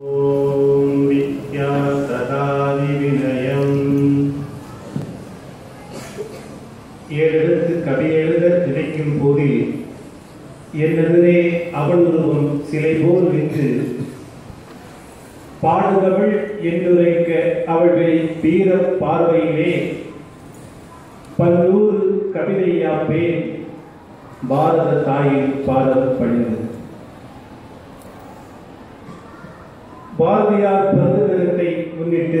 ॐ வித்யாசதாதிவினயம் ஏழெழுத்து கவி எழுத நினைக்கும் போதில் என்னெதிரே அவள் உருவம் சிலை போல் நின்று பாடுதவள் என்றுரைக்க அவள்களை வீர பார்வையிலே பன்னூறு கவிதையாப்பேன் பாரத தாயின் பாரத பணிந்து பாரதியார் பிறந்த தினத்தை முன்னிட்டு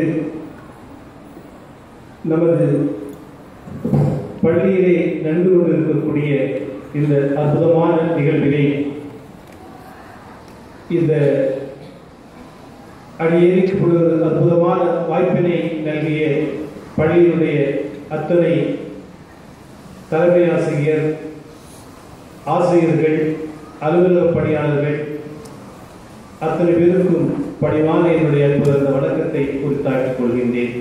நமது பள்ளியிலே நன்கு கொண்டிருக்கக்கூடிய இந்த அற்புதமான நிகழ்வினை இந்த அடியேறிக்கு ஒரு அற்புதமான வாய்ப்பினை நல்கிய பள்ளியினுடைய அத்தனை தலைமை ஆசிரியர் ஆசிரியர்கள் அலுவலக பணியாளர்கள் அத்தனை பேருக்கும் பணிவான என்னுடைய அற்புத வணக்கத்தை குறித்தாக்கிக் கொள்கின்றேன்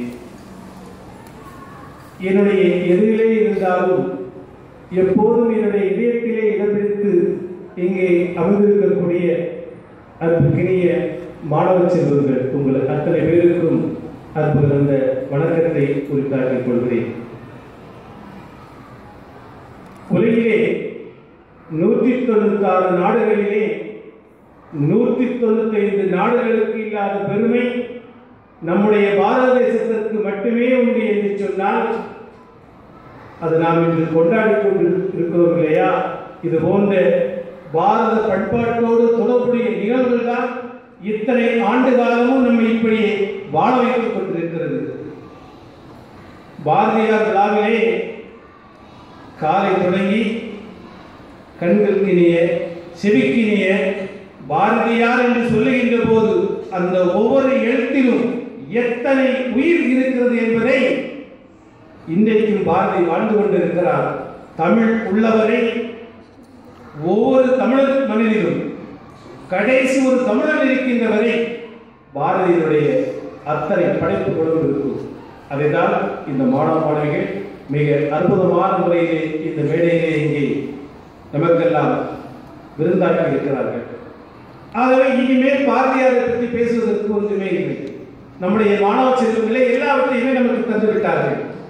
என்னுடைய எதிரிலே இருந்தாலும் எப்போதும் என்னுடைய இதயத்திலே இடம்பிடித்து இங்கே அமர்ந்திருக்கக்கூடிய அற்புக்கினிய மாணவ செல்வங்கள் உங்கள் அத்தனை பேருக்கும் அற்புத அந்த வணக்கத்தை குறித்தாக்கிக் கொள்கிறேன் உலகிலே நூற்றி தொண்ணூத்தி ஆறு நாடுகளிலே நூற்றி தொண்ணூத்தி ஐந்து நாடுகளுக்கு இல்லாத பெருமை நம்முடைய பாரத தேசத்திற்கு மட்டுமே உண்டு என்று சொன்னால் அது நாம் இன்று கொண்டாடி கொண்டு இருக்கிறோம் இல்லையா இது போன்ற பாரத பண்பாட்டோடு தொடர்புடைய நிகழ்வுகள் தான் இத்தனை ஆண்டு காலமும் நம்மை இப்படி வாழ வைத்துக் கொண்டிருக்கிறது பாரதியார் விழாவிலே காலை தொடங்கி கண்களுக்கினிய செவிக்கினிய பாரதியார் என்று சொல்லுகின்ற போது அந்த ஒவ்வொரு எழுத்திலும் எத்தனை உயிர் இருக்கிறது என்பதை இன்றைக்கும் பாரதி வாழ்ந்து கொண்டிருக்கிறார் தமிழ் உள்ளவரை ஒவ்வொரு தமிழர் மனிதனும் கடைசி ஒரு தமிழர் இருக்கின்ற வரை பாரதியினுடைய அத்தனை படைப்புகளும் இருக்கும் அதைதான் இந்த மாணவ மாணவிகள் மிக அற்புதமான முறையிலே இந்த மேடையிலே இங்கே நமக்கெல்லாம் விருந்தாக்கி இருக்கிறார்கள் ஆகவே இனிமேல் பாரதியாரை பற்றி பேசுவதற்கு ஒன்றுமே இல்லை நம்முடைய மாணவ செல்வங்களே எல்லாவற்றையுமே நமக்கு தந்து விட்டார்கள்